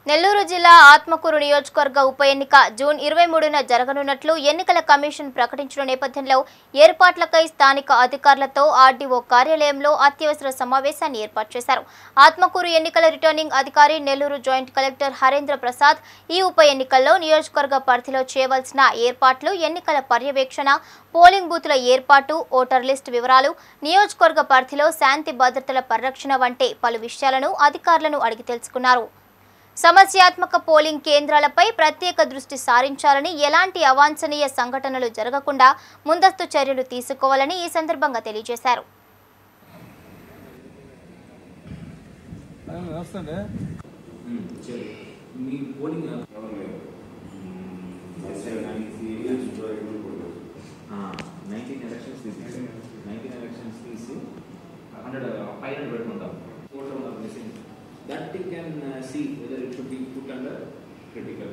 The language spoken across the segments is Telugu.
నెల్లూరు జిల్లా ఆత్మకూరు నియోజకవర్గ ఉప ఎన్నిక జూన్ ఇరవై మూడున జరగనున్నట్లు ఎన్నికల కమిషన్ ప్రకటించిన నేపథ్యంలో ఏర్పాట్లకై స్థానిక అధికారులతో ఆర్డీఓ కార్యాలయంలో అత్యవసర సమావేశాన్ని ఏర్పాటు చేశారు ఆత్మకూరు ఎన్నికల రిటర్నింగ్ అధికారి నెల్లూరు జాయింట్ కలెక్టర్ హరేంద్ర ప్రసాద్ ఈ ఉప ఎన్నికల్లో నియోజకవర్గ పరిధిలో చేయవలసిన ఏర్పాట్లు ఎన్నికల పర్యవేక్షణ పోలింగ్ బూతుల ఏర్పాటు ఓటర్ లిస్ట్ వివరాలు నియోజకవర్గ పరిధిలో శాంతి భద్రతల పరిరక్షణ వంటి పలు విషయాలను అధికారులను అడిగి తెలుసుకున్నారు సమస్యాత్మక పోలింగ్ కేంద్రాలపై ప్రత్యేక దృష్టి సారించాలని ఎలాంటి అవాంఛనీయ సంఘటనలు జరగకుండా ముందస్తు చర్యలు తీసుకోవాలని ఈ సందర్భంగా తెలియజేశారు వస్తుంది సరే మీ పోలింగ్ నైన్టీన్ ఎలక్షన్స్ తీసి నైన్టీన్ ఎలక్షన్స్ తీసి హండ్రెడ్ ఫైవ్ హండ్రెడ్ పెట్టుకుంటాం ఓటర్ ఉన్నారు missing that you can see whether it should be put under critical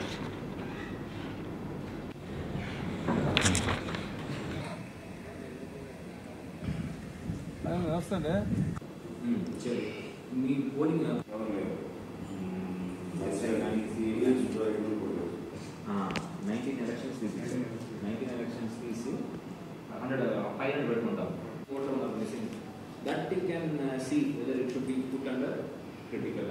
వస్తుంది సరే మీ పోలింగ్ నైన్టీన్ ఎలక్షన్స్ తీసి నైన్టీన్ ఎలక్షన్స్ తీసి హండ్రెడ్ ఫైవ్ హండ్రెడ్ పెట్టుకుంటాం ఓటర్ ఉన్నారు missing that you can see whether it should be put under critical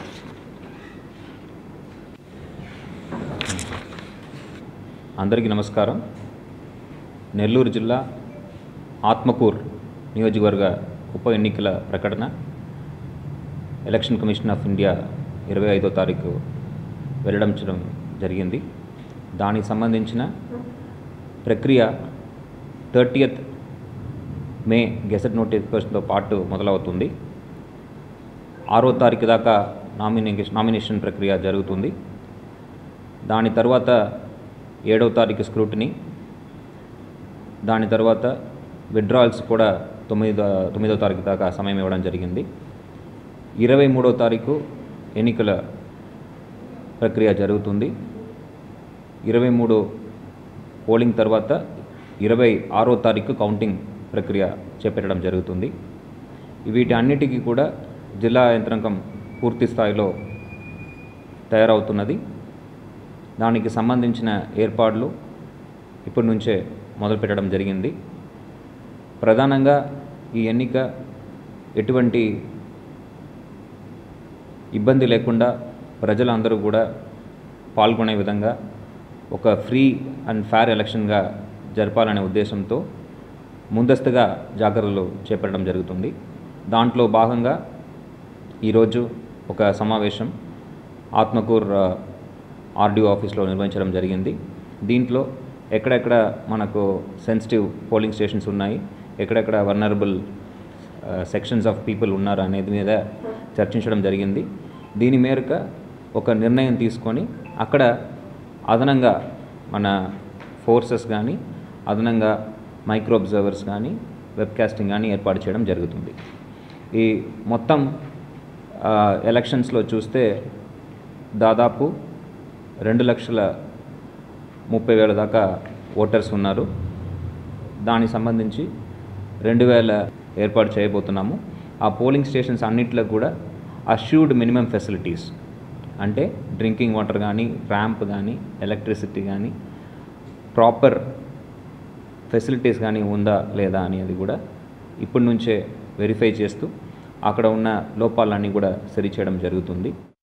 అందరికీ నమస్కారం నెల్లూరు జిల్లా ఆత్మకూర్ నియోజకవర్గ ఉప ఎన్నికల ప్రకటన ఎలక్షన్ కమిషన్ ఆఫ్ ఇండియా ఇరవై ఐదో తారీఖు వెల్లడించడం జరిగింది దానికి సంబంధించిన ప్రక్రియ థర్టీయత్ మే గెసెట్ నోటిఫికేషన్తో పాటు మొదలవుతుంది ఆరో తారీఖు దాకా నామినేషన్ నామినేషన్ ప్రక్రియ జరుగుతుంది దాని తర్వాత ఏడవ తారీఖు స్క్రూటినీ దాని తర్వాత విడ్రాల్స్ కూడా తొమ్మిదో తొమ్మిదో తారీఖు దాకా సమయం ఇవ్వడం జరిగింది ఇరవై మూడో తారీఖు ఎన్నికల ప్రక్రియ జరుగుతుంది ఇరవై మూడు పోలింగ్ తర్వాత ఇరవై ఆరో తారీఖు కౌంటింగ్ ప్రక్రియ చేపట్టడం జరుగుతుంది వీటి అన్నిటికీ కూడా జిల్లా యంత్రాంగం పూర్తి స్థాయిలో తయారవుతున్నది దానికి సంబంధించిన ఏర్పాట్లు ఇప్పటి నుంచే మొదలుపెట్టడం జరిగింది ప్రధానంగా ఈ ఎన్నిక ఎటువంటి ఇబ్బంది లేకుండా ప్రజలందరూ కూడా పాల్గొనే విధంగా ఒక ఫ్రీ అండ్ ఫేర్ ఎలక్షన్గా జరపాలనే ఉద్దేశంతో ముందస్తుగా జాగ్రత్తలు చేపట్టడం జరుగుతుంది దాంట్లో భాగంగా ఈరోజు ఒక సమావేశం ఆత్మకూర్ ఆర్డీఓ ఆఫీస్లో నిర్వహించడం జరిగింది దీంట్లో ఎక్కడెక్కడ మనకు సెన్సిటివ్ పోలింగ్ స్టేషన్స్ ఉన్నాయి ఎక్కడెక్కడ వర్నరబుల్ సెక్షన్స్ ఆఫ్ పీపుల్ ఉన్నారు అనేది మీద చర్చించడం జరిగింది దీని మేరకు ఒక నిర్ణయం తీసుకొని అక్కడ అదనంగా మన ఫోర్సెస్ కానీ అదనంగా మైక్రో అబ్జర్వర్స్ కానీ వెబ్కాస్టింగ్ కానీ ఏర్పాటు చేయడం జరుగుతుంది ఈ మొత్తం ఆ, ఎలక్షన్స్లో చూస్తే దాదాపు రెండు లక్షల ముప్పై వేల దాకా ఓటర్స్ ఉన్నారు దానికి సంబంధించి రెండు వేల ఏర్పాటు చేయబోతున్నాము ఆ పోలింగ్ స్టేషన్స్ అన్నింటిలో కూడా అష్యూర్డ్ మినిమం ఫెసిలిటీస్ అంటే డ్రింకింగ్ వాటర్ కానీ ర్యాంప్ కానీ ఎలక్ట్రిసిటీ కానీ ప్రాపర్ ఫెసిలిటీస్ కానీ ఉందా లేదా అనేది కూడా ఇప్పటి నుంచే వెరిఫై చేస్తూ అక్కడ ఉన్న లోపాలన్నీ కూడా సరిచేయడం జరుగుతుంది